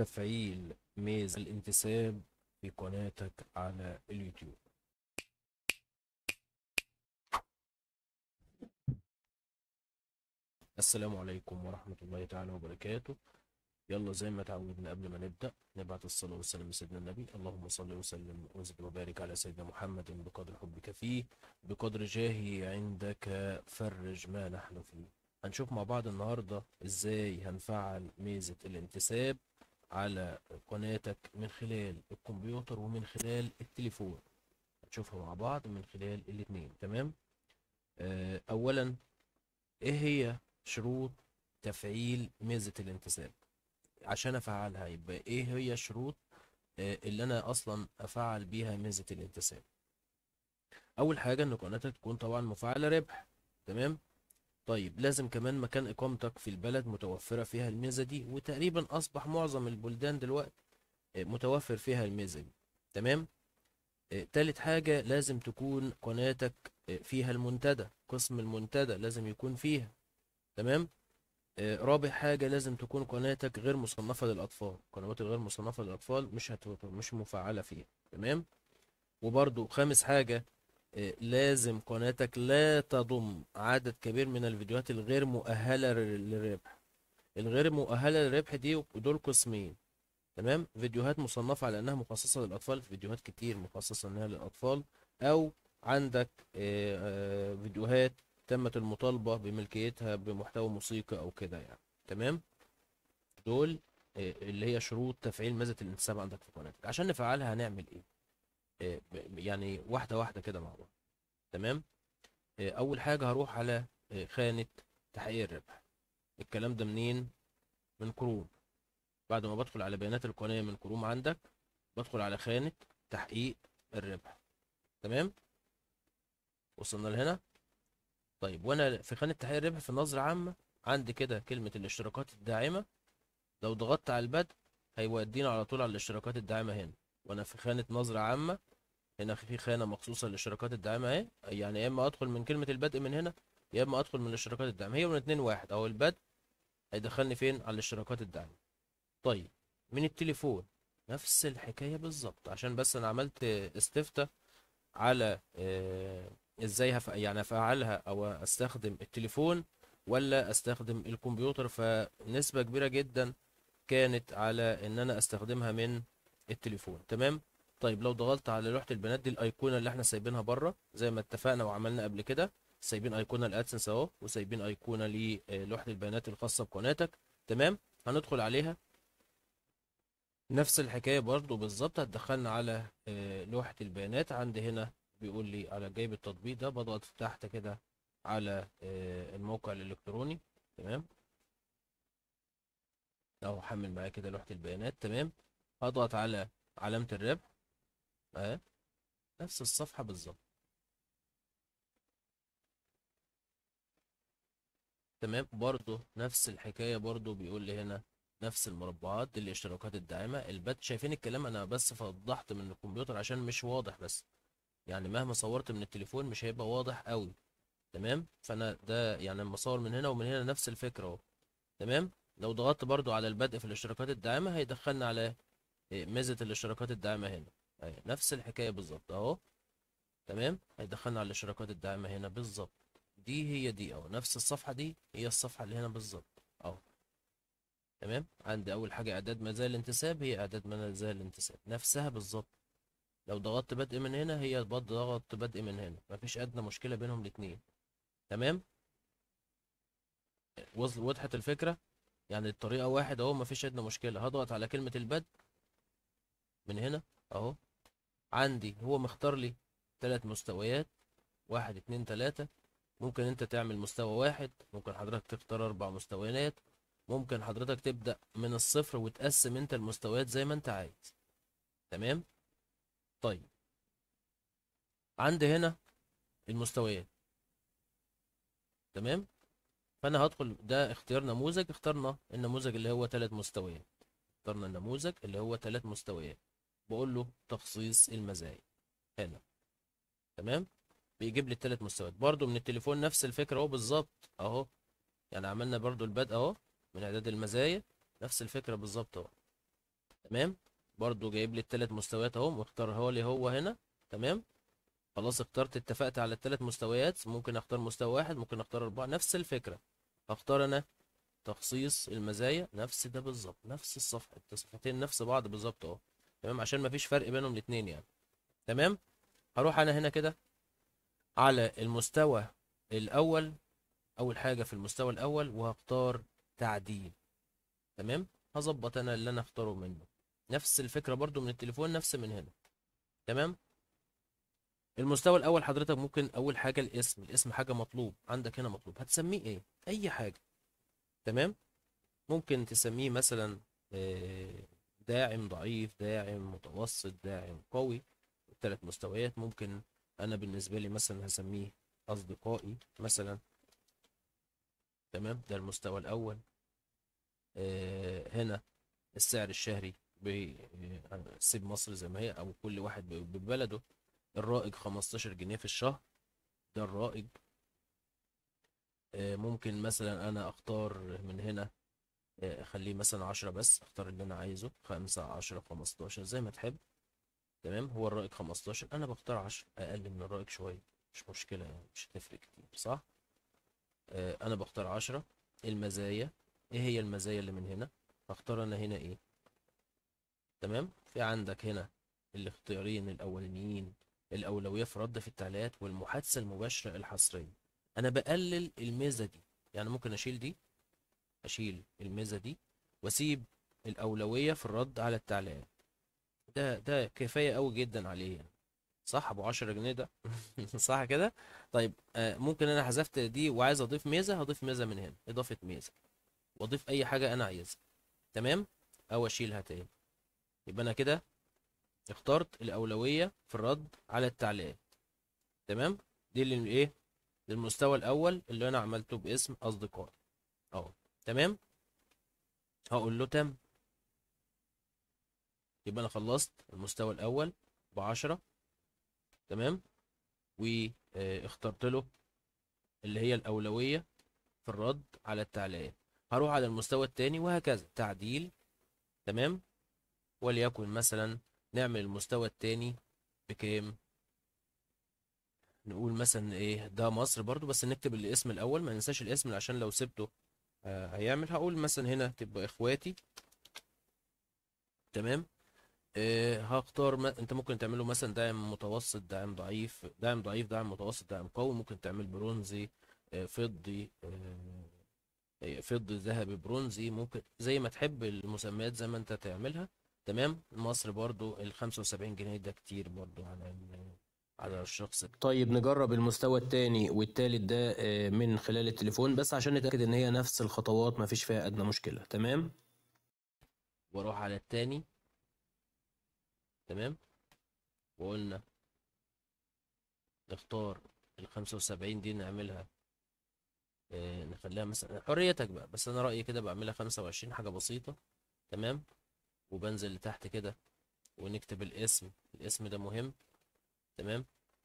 تفعيل ميز الانتساب في قناتك على اليوتيوب السلام عليكم ورحمة الله تعالى وبركاته يلا زي ما تعودنا قبل ما نبدأ نبعت الصلاة والسلام لسيدنا النبي اللهم صل وسلم وزد وبارك على سيدنا محمد بقدر حبك فيه بقدر جاهي عندك فرج ما نحن فيه هنشوف مع بعض النهاردة ازاي هنفعل ميزة الانتساب على قناتك من خلال الكمبيوتر ومن خلال التليفون هنشوفها مع بعض من خلال الاتنين تمام آه، اولا ايه هي شروط تفعيل ميزة الانتساب عشان افعلها يبقى ايه هي الشروط آه، اللي انا اصلا افعل بيها ميزة الانتساب اول حاجة ان قناتك تكون طبعا مفعلة ربح تمام طيب لازم كمان مكان اقامتك في البلد متوفرة فيها الميزة دي وتقريبا اصبح معظم البلدان دلوقتي آه، متوفر فيها الميزة دي تمام آه، تالت حاجة لازم تكون قناتك آه، فيها المنتدى قسم المنتدى لازم يكون فيها تمام آه، رابع حاجة لازم تكون قناتك غير مصنفة للأطفال القنوات الغير مصنفة للأطفال مش هت... مش مفعلة فيها تمام وبرضو خامس حاجة آه، لازم قناتك لا تضم عدد كبير من الفيديوهات الغير مؤهلة لل- للربح الغير مؤهلة للربح دي دول قسمين تمام فيديوهات مصنفة على انها مخصصة للاطفال فيديوهات كتير مخصصة انها للاطفال او عندك آه، آه، فيديوهات تمت المطالبة بملكيتها بمحتوى موسيقى او كده يعني تمام دول آه، اللي هي شروط تفعيل ميزة الانتساب عندك في قناتك عشان نفعلها هنعمل ايه آه، ب- يعني واحدة واحدة كده مع بعض تمام آه، اول حاجة هروح على آه، خانة تحقيق الربح الكلام ده منين من كروم بعد ما بدخل على بيانات القناة من كروم عندك بدخل على خانة تحقيق الربح تمام وصلنا لهنا طيب وانا في خانة تحقيق الربح في نظرة عامة عندي كده كلمة الاشتراكات الداعمة لو ضغطت على البدء هيودينا على طول على الاشتراكات الداعمة هنا وانا في خانة نظرة عامة هنا في خانة مخصوصة للاشتراكات الداعمة اهي يعني يا اما ادخل من كلمة البدء من هنا يا اما ادخل من الاشتراكات الداعمة هي من اتنين واحد او البدء هيدخلني فين على الاشتراكات الداعمة طيب من التليفون نفس الحكاية بالظبط عشان بس انا عملت استفتاء على آه، ازاي هف... يعني افعلها او استخدم التليفون ولا استخدم الكمبيوتر فنسبة كبيرة جدا كانت على ان انا استخدمها من التليفون تمام طيب لو ضغطت على لوحة البيانات دي الايقونة اللي احنا سايبينها بره زي ما اتفقنا وعملنا قبل كده سايبين ايقونة الادسنس اهو وسايبين ايقونة للوحة البيانات الخاصة بقناتك تمام هندخل عليها نفس الحكاية برضو بالظبط هتدخلنا على آه، لوحة البيانات عندي هنا بيقول لي على جايب التطبيق ده بضغط تحت كده على آه، الموقع الإلكتروني تمام أو حمل معايا كده لوحة البيانات تمام هضغط على علامة الربح اهي نفس الصفحة بالظبط تمام برضو نفس الحكاية برضو بيقول لي هنا نفس المربعات دي الاشتراكات الداعمة البات شايفين الكلام انا بس فضحت من الكمبيوتر عشان مش واضح بس يعني مهما صورت من التليفون مش هيبقى واضح قوي تمام فانا ده يعني لما اصور من هنا ومن هنا نفس الفكرة اهو تمام لو ضغطت برضو على البدء في الاشتراكات الداعمة هيدخلنا على إيه، ميزة الاشتراكات الداعمة هنا أهي، نفس الحكاية بالظبط اهو تمام هيدخلنا على الاشتراكات الداعمة هنا بالظبط دي هي دي اهو نفس الصفحة دي هي الصفحة اللي هنا بالظبط اهو تمام عندي اول حاجة اعداد مزايا الانتساب هي اعداد مزايا الانتساب نفسها بالظبط لو ضغطت بدء من هنا هي ضغطت بدء من هنا مفيش ادنى مشكلة بينهم الاتنين تمام وصل وضحت الفكرة يعني الطريقة واحد اهو مفيش ادنى مشكلة هضغط على كلمة البدء من هنا اهو عندي هو مختار لي ثلاث مستويات واحد اتنين تلاتة ممكن انت تعمل مستوى واحد ممكن حضرتك تختار اربع مستويات ممكن حضرتك تبدأ من الصفر وتقسم انت المستويات زي ما انت عايز تمام طيب عندي هنا المستويات تمام فانا هدخل ده اختيار نموذج اخترنا النموذج اللي هو ثلاث مستويات اخترنا النموذج اللي هو ثلاث مستويات بقول له تخصيص المزايا هنا تمام بيجيب لي الثلاث مستويات برضو من التليفون نفس الفكرة اهو بالظبط اهو يعني عملنا برضو البدء اهو من اعداد المزايا نفس الفكرة بالظبط اهو تمام برضو جايب لي التلات مستويات اهو مختار هو لي هو هنا تمام خلاص اخترت اتفقت على التلات مستويات ممكن اختار مستوى واحد ممكن اختار اربعة نفس الفكرة هختار انا تخصيص المزايا نفس ده بالظبط نفس الصفحة الصفحتين نفس بعض بالظبط اهو تمام عشان مفيش فرق بينهم الاتنين يعني تمام هروح انا هنا كده على المستوى الاول اول حاجة في المستوى الاول وهختار تعديل تمام هظبط انا اللي انا اختاره منه نفس الفكرة برضو من التليفون نفس من هنا تمام المستوى الاول حضرتك ممكن اول حاجة الاسم الاسم حاجة مطلوب عندك هنا مطلوب هتسميه ايه اي حاجة تمام ممكن تسميه مثلا آه، داعم ضعيف داعم متوسط داعم قوي الثلاث مستويات ممكن انا بالنسبة لي مثلا هسميه اصدقائي مثلا تمام ده المستوى الاول آه، هنا السعر الشهري بسيب مصر زي ما هي او كل واحد ب- ببلده الرائج 15 جنيه في الشهر ده الرائج آه، ممكن مثلا انا اختار من هنا آه، اخليه مثلا 10 بس اختار اللي انا عايزه 5 10 15 زي ما تحب تمام هو الرائج 15 انا بختار 10 اقل من الرائج شويه مش مشكله يعني مش هتفرق كتير صح آه، انا بختار 10 المزايا ايه هي المزايا اللي من هنا هختار انا هنا ايه تمام في عندك هنا الاختيارين الاولانيين الاولويه في رد في التعليقات والمحادثه المباشره الحصريه انا بقلل الميزه دي يعني ممكن اشيل دي اشيل الميزه دي واسيب الاولويه في الرد على التعليقات ده ده كفايه قوي جدا عليه يعني صح ابو 10 جنيه ده صح كده طيب آه ممكن انا حذفت دي وعايز اضيف ميزه هضيف ميزه من هنا اضافه ميزه واضيف اي حاجه انا عايزها تمام او اشيلها تاني يبقى انا كده اخترت الاولويه في الرد على التعليقات تمام دي اللي ايه للمستوى الاول اللي انا عملته باسم اصدقائي اهو تمام هقول له تم يبقى انا خلصت المستوى الاول بعشرة تمام واخترت له اللي هي الاولويه في الرد على التعليقات هروح على المستوى التاني وهكذا تعديل تمام وليكن مثلا نعمل المستوى التاني بكام نقول مثلا ايه ده مصر برضو بس نكتب الاسم الاول ما ننساش الاسم عشان لو سبته آه هيعمل هقول مثلا هنا تبقى اخواتي تمام آه هختار ما... انت ممكن تعمله مثلا داعم متوسط داعم ضعيف داعم ضعيف داعم متوسط داعم قوي ممكن تعمل برونزي آه فضي آه آه، فضي ذهبي برونزي ممكن زي ما تحب المسميات زي ما انت تعملها تمام مصر برضو ال 75 جنيه ده كتير برضو على ال- على الشخص طيب نجرب المستوى التاني والتالت ده آه، من خلال التليفون بس عشان نتأكد ان هي نفس الخطوات مفيش فيها ادنى مشكلة تمام واروح على التاني تمام وقلنا نختار ال 75 دي نعملها آه، نخليها مثلا حريتك بقى بس انا رأيي كده بعملها 25 حاجة بسيطة تمام وبنزل لتحت كده ونكتب الاسم الاسم ده مهم تمام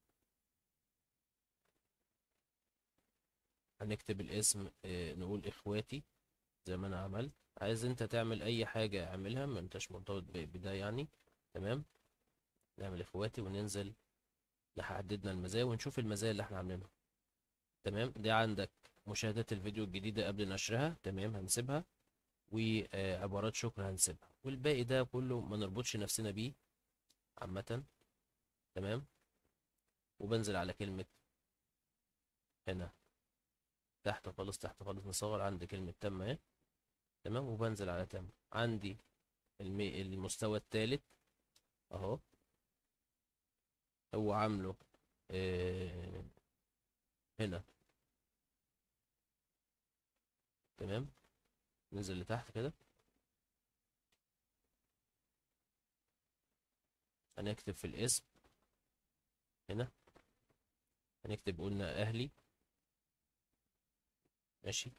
هنكتب الاسم آه، نقول اخواتي زي ما انا عملت عايز انت تعمل اي حاجة اعملها ما انتش مرتبط ب- بده يعني تمام نعمل اخواتي وننزل لحددنا المزايا ونشوف المزايا اللي احنا عاملينها تمام دي عندك مشاهدات الفيديو الجديدة قبل نشرها تمام هنسيبها وعبارات شكر هنسيبها والباقي ده كله ما نربطش نفسنا بيه عامة تمام وبنزل على كلمة هنا تحت خالص تحت خالص نصغر عند كلمة تم اهي تمام وبنزل على تم عندي المي... المستوى الثالث اهو هو عامله آه... هنا تمام ننزل لتحت كده هنكتب في الاسم هنا هنكتب قلنا اهلي ماشي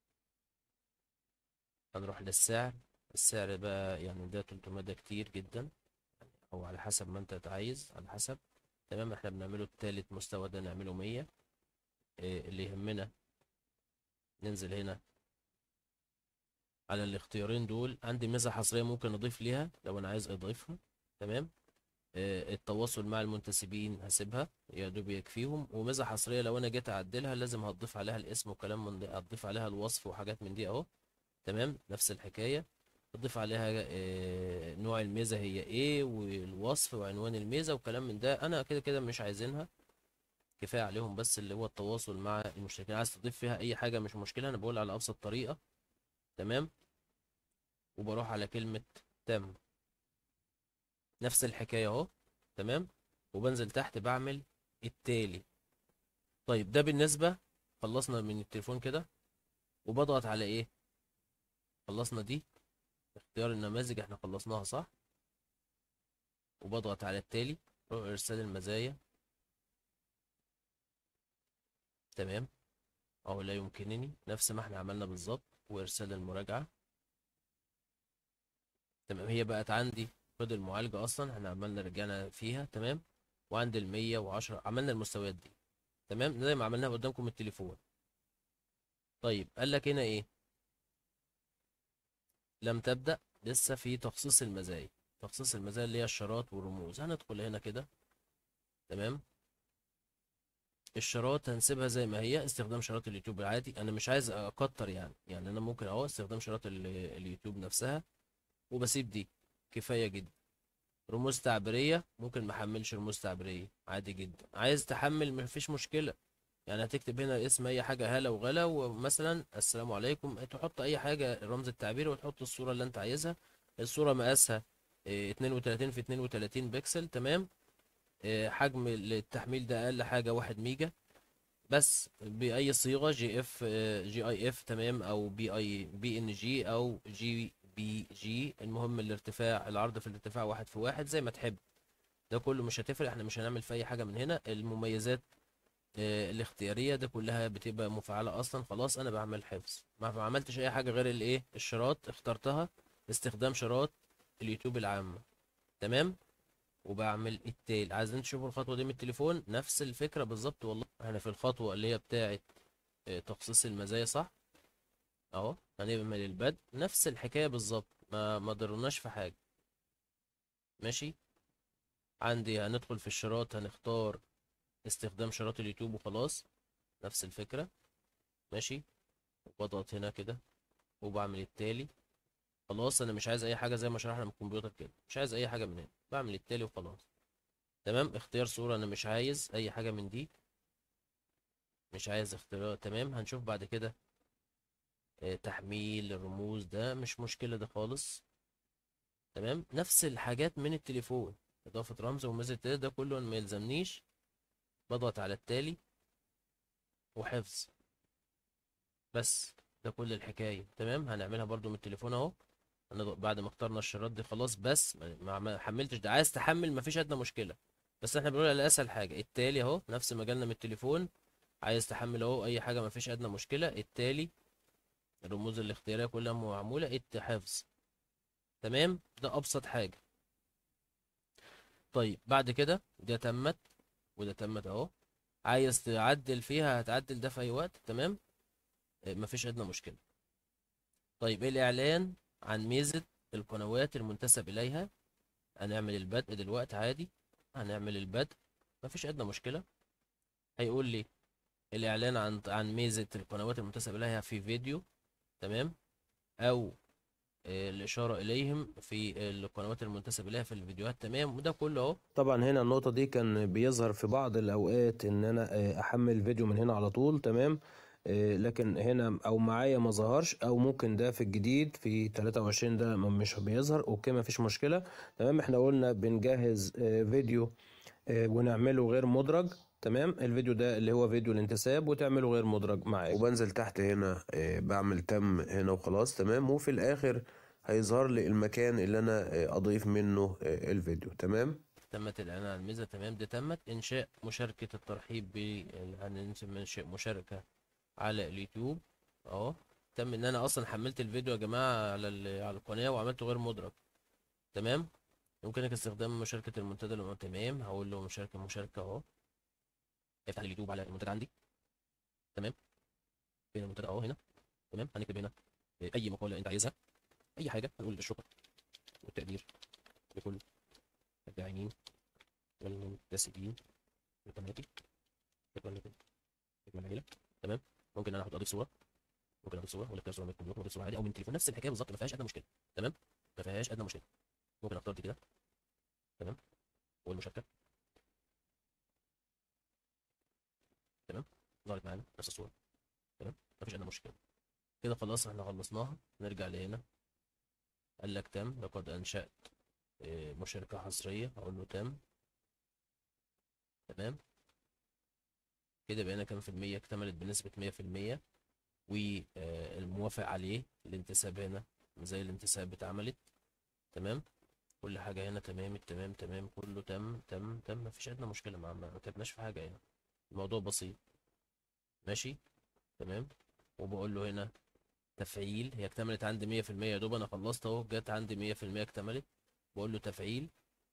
هنروح للسعر السعر بقى يعني ده 300 ده كتير جدا او على حسب ما انت عايز على حسب تمام احنا بنعمله التالت مستوى ده نعمله 100 إيه اللي يهمنا ننزل هنا على الاختيارين دول عندي ميزة حصرية ممكن اضيف ليها لو انا عايز اضيفها تمام آه، التواصل مع المنتسبين هسيبها يا دوب يكفيهم وميزة حصرية لو انا جيت اعدلها لازم هتضيف عليها الاسم وكلام من ده هتضيف عليها الوصف وحاجات من دي اهو تمام نفس الحكاية تضيف عليها آه، نوع الميزة هي ايه والوصف وعنوان الميزة وكلام من ده انا كده كده مش عايزينها كفاية عليهم بس اللي هو التواصل مع المشتركين عايز تضيف فيها اي حاجة مش مشكلة انا بقول على ابسط طريقة تمام وبروح على كلمة تم نفس الحكاية اهو تمام وبنزل تحت بعمل التالي طيب ده بالنسبة خلصنا من التليفون كده وبضغط على ايه خلصنا دي اختيار النماذج احنا خلصناها صح وبضغط على التالي روح ارسال المزايا تمام اهو لا يمكنني نفس ما احنا عملنا بالظبط وارسال المراجعة تمام هي بقت عندي خد المعالجة اصلا احنا عملنا رجعنا فيها تمام وعند المية وعشرة عملنا المستويات دي تمام زي ما عملناها قدامكم التليفون طيب قال لك هنا ايه لم تبدأ لسه في تخصيص المزايا تخصيص المزايا اللي هي الشارات والرموز هندخل هنا كده تمام الشارات هنسيبها زي ما هي استخدام شارات اليوتيوب العادي انا مش عايز اكتر يعني يعني انا ممكن اهو استخدام شارات ال- اليوتيوب نفسها وبسيب دي كفاية جدا رموز تعبيرية ممكن ما احملش رموز تعبيرية عادي جدا عايز تحمل مفيش مشكلة يعني هتكتب هنا اسم اي حاجة هلا وغلا ومثلا السلام عليكم تحط اي حاجة الرمز التعبيري وتحط الصورة اللي انت عايزها الصورة مقاسها اه، 32 في 32 بكسل تمام اه، حجم التحميل ده اقل حاجة واحد ميجا بس بأي صيغة جي اف جي اي اف تمام او بي اي بي ان جي او جي بي جي المهم الارتفاع العرض في الارتفاع واحد في واحد زي ما تحب ده كله مش هتفرق احنا مش هنعمل في اي حاجة من هنا المميزات آه، الاختيارية ده كلها بتبقى مفعلة اصلا خلاص انا بعمل حفظ ما ما عملتش اي حاجة غير الايه الشراط اخترتها استخدام شراط اليوتيوب العامة تمام وبعمل التالي عايزين تشوفوا الخطوة دي من التليفون نفس الفكرة بالظبط والله احنا في الخطوة اللي هي بتاعة آه، تخصيص المزايا صح اهو هنعمل البدء نفس الحكاية بالظبط ما ما ضرناش في حاجة ماشي عندي هندخل في الشراط هنختار استخدام شراط اليوتيوب وخلاص نفس الفكرة ماشي وبضغط هنا كده وبعمل التالي خلاص انا مش عايز اي حاجة زي ما شرحنا من الكمبيوتر كده مش عايز اي حاجة من هنا بعمل التالي وخلاص تمام اختيار صورة انا مش عايز اي حاجة من دي مش عايز اختيار تمام هنشوف بعد كده آه، تحميل الرموز ده مش مشكلة ده خالص تمام نفس الحاجات من التليفون اضافة رمز وميزة التالي ده كله ما يلزمنيش بضغط على التالي وحفظ بس ده كل الحكاية تمام هنعملها برضو من التليفون اهو هنضغط بعد ما اخترنا الشريط دي خلاص بس ما ما- ما حملتش ده عايز تحمل مفيش ادنى مشكلة بس احنا بنقول على اسهل حاجة التالي اهو نفس مجالنا من التليفون عايز تحمل اهو اي حاجة مفيش ادنى مشكلة التالي الرموز الاختيارية كلها معمولة التحفظ تمام ده ابسط حاجة طيب بعد كده ده تمت وده تمت اهو عايز تعدل فيها هتعدل ده في اي وقت تمام آه، مفيش ادنى مشكلة طيب ايه الاعلان عن ميزة القنوات المنتسب اليها هنعمل البدء دلوقتي عادي هنعمل البدء مفيش ادنى مشكلة هيقول لي الاعلان عن عن ميزة القنوات المنتسب اليها في فيديو تمام او آه، الاشارة اليهم في القنوات المنتسب اليها في الفيديوهات تمام وده كله اهو طبعا هنا النقطة دي كان بيظهر في بعض الأوقات إن أنا آه، أحمل فيديو من هنا على طول تمام آه، لكن هنا أو معايا ما ظهرش أو ممكن ده في الجديد في 23 ده م- مش بيظهر أوكي مفيش مشكلة تمام إحنا قلنا بنجهز آه، فيديو آه، ونعمله غير مدرج تمام الفيديو ده اللي هو فيديو الانتساب وتعمله غير مدرج معاك وبنزل تحت هنا آه، بعمل تم هنا وخلاص تمام وفي الآخر هيظهر لي المكان اللي أنا آه، أضيف منه آه، الفيديو تمام تمت الاعلان عن الميزة تمام دي تمت انشاء مشاركة الترحيب ب هننشئ مشاركة على اليوتيوب اهو تم ان انا اصلا حملت الفيديو يا جماعة على ال- على القناة وعملته غير مدرج تمام يمكنك استخدام مشاركة المنتدى اللي تمام هقول له مشاركة مشاركة اهو افتح اليوتيوب على المنتدى عندي تمام فين المنتدى اهو هنا تمام هنكتب هنا آه، اي مقاله انت عايزها اي حاجه هنقول الشكر والتقدير لكل الداعمين والمنتسبين لقناتي شكرا لكم شكرا العيله تمام ممكن انا احط اضيف صوره ممكن اضيف صوره ولا اختار صوره من الكمبيوتر واضيف صوره عادي او من التليفون نفس الحكايه بالظبط ما فيهاش ادنى مشكله تمام ما فيهاش ادنى مشكله ممكن اختار دي كده تمام والمشاركه تمام ظهرت معانا نفس الصوره تمام ما فيش ادنى مشكله كده خلاص احنا خلصناها نرجع لهنا قال لك تم لقد انشات آه، مشاركه حصريه اقول له تم تمام كده بقينا كام في المية اكتملت بنسبة مية في المية والموافق عليه الانتساب هنا زي الانتساب اتعملت تمام كل حاجة هنا تمام التمام تمام كله تم تم تم مفيش أدنى مشكلة ما ما تعبناش في حاجة هنا الموضوع بسيط ماشي تمام وبقول له هنا تفعيل هي اكتملت عندي مية في المية يا دوب أنا خلصت أهو جت عندي مية في المية اكتملت بقول له تفعيل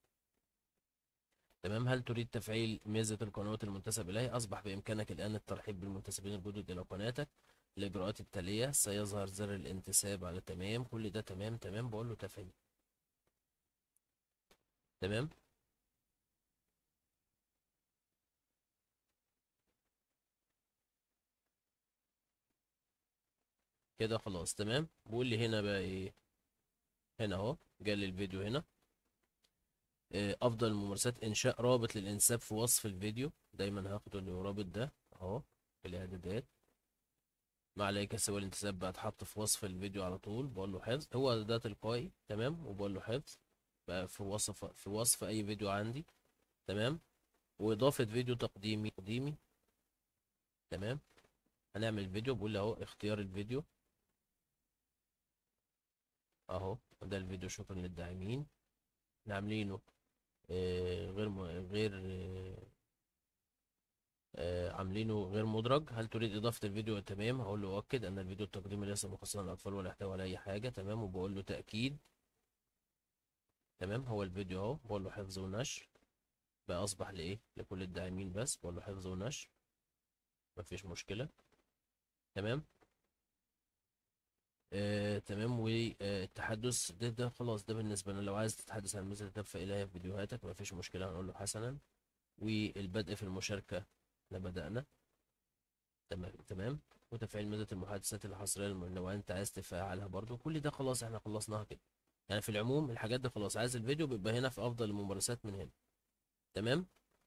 تمام هل تريد تفعيل ميزة القنوات المنتسب إليها أصبح بإمكانك الآن الترحيب بالمنتسبين الجدد إلى قناتك الإجراءات التالية سيظهر زر الانتساب على تمام كل ده تمام تمام بقول له تفعيل تمام كده خلاص تمام بقول لي هنا بقى ايه هنا اهو جالي الفيديو هنا آه، افضل الممارسات انشاء رابط للانساب في وصف الفيديو دايما هاخد الرابط ده اهو في الاعدادات ما عليك سوى الانتساب بقى اتحط في وصف الفيديو على طول بقول له حفظ هو ده تلقائي تمام وبقول له حفظ بقى في وصف في وصف اي فيديو عندي تمام واضافه فيديو تقديمي تقديمي تمام هنعمل فيديو بقول له اهو اختيار الفيديو اهو ده الفيديو شكرا للداعمين احنا عاملينه آه، غير م... غير آه، آه، عاملينه غير مدرج هل تريد إضافة الفيديو تمام هقول له أؤكد أن الفيديو التقديمي ليس مخصصا للأطفال ولا يحتوي على أي حاجة تمام وبقول له تأكيد تمام هو الفيديو أهو بقول له حفظ ونشر بقى أصبح لإيه لكل الداعمين بس بقول له حفظ ونشر مفيش مشكلة تمام آه، تمام والتحدث ده ده خلاص ده بالنسبة لنا لو عايز تتحدث عن ميزة تدفع إليها في فيديوهاتك مفيش مشكلة هنقول له حسنا والبدء في المشاركة احنا بدأنا تمام تمام وتفعيل ميزة المحادثات الحصرية الم- لو انت عايز تفعلها برضو كل ده خلاص احنا خلصناها كده يعني في العموم الحاجات دي خلاص عايز الفيديو بيبقى هنا في افضل الممارسات من هنا تمام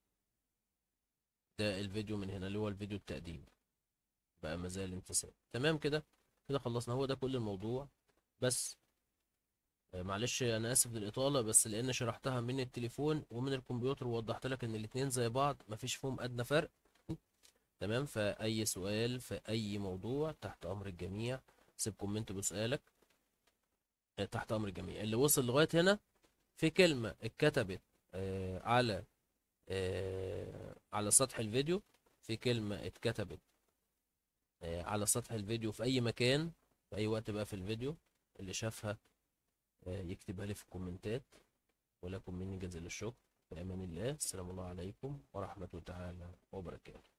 ده الفيديو من هنا اللي هو الفيديو التقديم بقى مازال انتساب تمام كده كده خلصنا هو ده كل الموضوع بس آه، معلش انا اسف للاطاله بس لان شرحتها من التليفون ومن الكمبيوتر ووضحت لك ان الاتنين زي بعض مفيش فيهم ادنى فرق تمام فاي سؤال في اي موضوع تحت امر الجميع سيب كومنت بسؤالك آه، تحت امر الجميع اللي وصل لغايه هنا في كلمه اتكتبت آه، على آه، على سطح الفيديو في كلمه اتكتبت آه، على سطح الفيديو في اي مكان في اي وقت بقى في الفيديو اللي شافها آه، يكتبها لي في الكومنتات ولكم مني جزيل الشكر في امان الله السلام الله عليكم ورحمه تعالى وبركاته